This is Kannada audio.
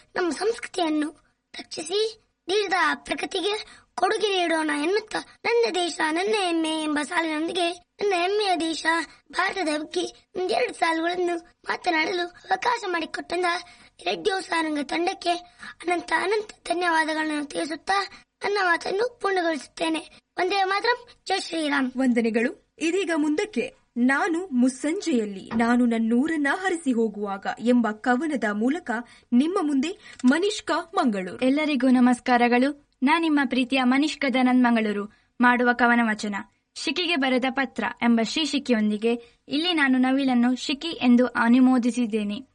ನಮ್ಮ ಸಂಸ್ಕೃತಿಯನ್ನು ರಕ್ಷಿಸಿ ದೇಶದ ಪ್ರಗತಿಗೆ ಕೊಡುಗೆ ನೀಡೋಣ ಎನ್ನುತ್ತಾ ನನ್ನ ದೇಶ ನನ್ನ ಹೆಮ್ಮೆ ಎಂಬ ಸಾಲಿನೊಂದಿಗೆ ನನ್ನ ಹೆಮ್ಮೆಯ ದೇಶ ಭಾರತದ ಬಗ್ಗೆ ಒಂದೆರಡು ಸಾಲುಗಳನ್ನು ಮಾತನಾಡಲು ಅವಕಾಶ ಮಾಡಿಕೊಟ್ಟಂತ ರೆಡ್ಡಿಯೋ ಸಾರಂಗ ತಂಡಕ್ಕೆ ಅನಂತ ಅನಂತ ಧನ್ಯವಾದಗಳನ್ನು ತಿಳಿಸುತ್ತಾ ನನ್ನ ಮಾತನ್ನು ಪೂರ್ಣಗೊಳಿಸುತ್ತೇನೆ ಒಂದೇ ಮಾತ್ರ ಜೈ ಶ್ರೀರಾಮ್ ವಂದನೆಗಳು ಇದೀಗ ಮುಂದಕ್ಕೆ ನಾನು ಮುಸ್ಸಂಜೆಯಲ್ಲಿ ನಾನು ನನ್ನೂರನ್ನ ಹರಿಸಿ ಹೋಗುವಾಗ ಎಂಬ ಕವನದ ಮೂಲಕ ನಿಮ್ಮ ಮುಂದೆ ಮನಿಷ್ಕಾ ಮಂಗಳೂರು ಎಲ್ಲರಿಗೂ ನಮಸ್ಕಾರಗಳು ನಾನು ನಿಮ್ಮ ಪ್ರೀತಿಯ ಮನಿಷ್ಕ ದನಂದ್ ಮಂಗಳೂರು ಮಾಡುವ ಕವನ ವಚನ ಶಿಕಿಗೆ ಬರೆದ ಪತ್ರ ಎಂಬ ಶೀರ್ಷಿಕೆಯೊಂದಿಗೆ ಇಲ್ಲಿ ನಾನು ನವಿಲನ್ನು ಶಿಕಿ ಎಂದು ಅನುಮೋದಿಸಿದ್ದೇನೆ